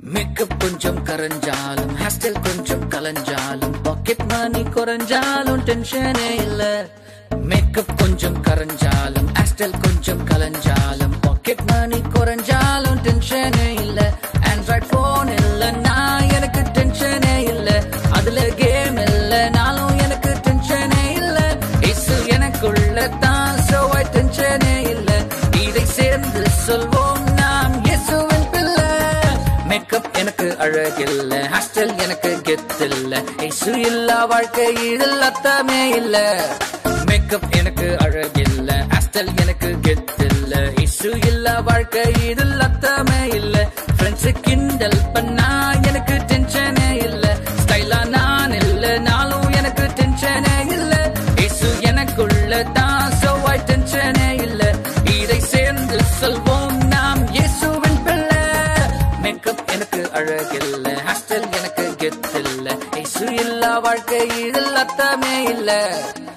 makeup கொஞ்சம் கரைஞ்சாலும் hairstyle கொஞ்சம் கலைஞ்சாலும் pocket money குறைஞ்சாலும் டென்ஷனே இல்ல மேக்கப் கொஞ்சம் கரைஞ்சாலும் ஹேர்ஸ்டைல் கொஞ்சம் கலைஞ்சாலும் பாக்கெட் மணி குறைஞ்சாலும் டென்ஷனே இல்ல ஆண்ட்ராய்ட் போன் இல்லைன்னா எனக்கு டென்ஷனே இல்ல அதுல கேம் இல்லைனாலும் எனக்கு டென்ஷனே இல்ல இசு எனக்குள்ள தான் சோ டென்ஷனே இல்ல இதை சேர்ந்து சொல்வோம் நாம் இயேசுவின் பிள்ளை மேக்கப் எனக்கு அழகில்ல ஹாஸ்டல் எனக்கு கெத்தில்ல இசு இல்லா வாழ்க்கை இதில் அர்த்தமே இல்ல மேக்கப் எனக்கு அழகில்ல ஹாஸ்டல் எனக்கு கெத்தில்ல இசு இல்லா வாழ்க்கை இதில் அர்த்தமே இல்ல ஃப்ரெண்ட்ஸு கிண்டல் பண்ணா எனக்கு டென்ஷனே இல்ல ஸ்டைலா நான் இல்ல நாளும் எனக்கு டென்ஷனே இல்ல இசு எனக்குள்ள தான் சோ டென்ஷனே இல்ல இதை சேர்ந்து சொல்வோம் நாம் இயேசுவின் பிள்ளை மேக்கப் எனக்கு அழகில்ல ஹாஸ்டல் எனக்கு கெத்தில்ல இசு இல்லா வாழ்க்கை இதில் அர்த்தமே இல்ல